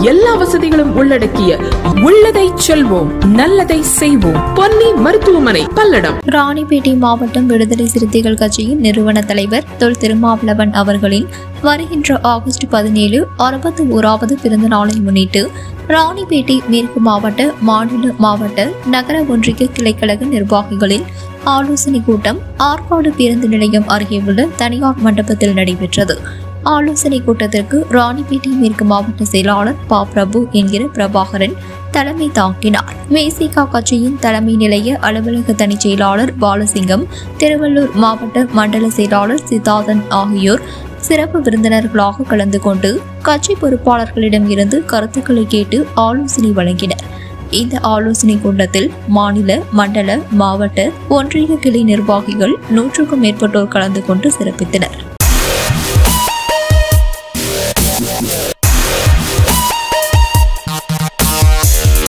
எல்லா வசதிகளும் உள்ளடக்கிய உள்ளதை செல்வோம் நல்லதை செய்வோம் பொன்னி மருத்துவமனை பல்லடம் ராணிப்பேட்டை மாவட்டம் விடுதலை சிறுத்தைகள் கட்சியின் நிறுவன தலைவர் தொல் திருமாவளவன் அவர்களின் வருகின்ற ஆகஸ்ட் பதினேழு அறுபத்தி ஓராவது பிறந்த நாளை முன்னிட்டு ராணிப்பேட்டை மேற்கு மாவட்ட மாநில மாவட்ட நகர ஒன்றிய கிளைக்கழக நிர்வாகிகளின் ஆலோசனை கூட்டம் ஆற்காடு பேருந்து நிலையம் அருகே உள்ள தனியார் மண்டபத்தில் நடைபெற்றது ஆலோசனை கூட்டத்திற்கு ராணிப்பேட்டை மேற்கு மாவட்ட செயலாளர் பா பிரபு என்கிற பிரபாகரன் தலைமை தாங்கினார் மேசிகா கட்சியின் தலைமை நிலைய அலுவலக தனிச் செயலாளர் பாலசிங்கம் திருவள்ளூர் மாவட்ட மண்டல செயலாளர் சித்தார்த்தன் ஆகியோர் சிறப்பு விருந்தினர்களாக கலந்து கொண்டு கட்சி பொறுப்பாளர்களிடம் இருந்து கருத்துக்களை கேட்டு ஆலோசனை வழங்கினர் இந்த ஆலோசனை கூட்டத்தில் மாநில மண்டல மாவட்ட ஒன்றிய கிளை நிர்வாகிகள் நூற்றுக்கும் மேற்பட்டோர் கலந்து கொண்டு சிறப்பித்தனர்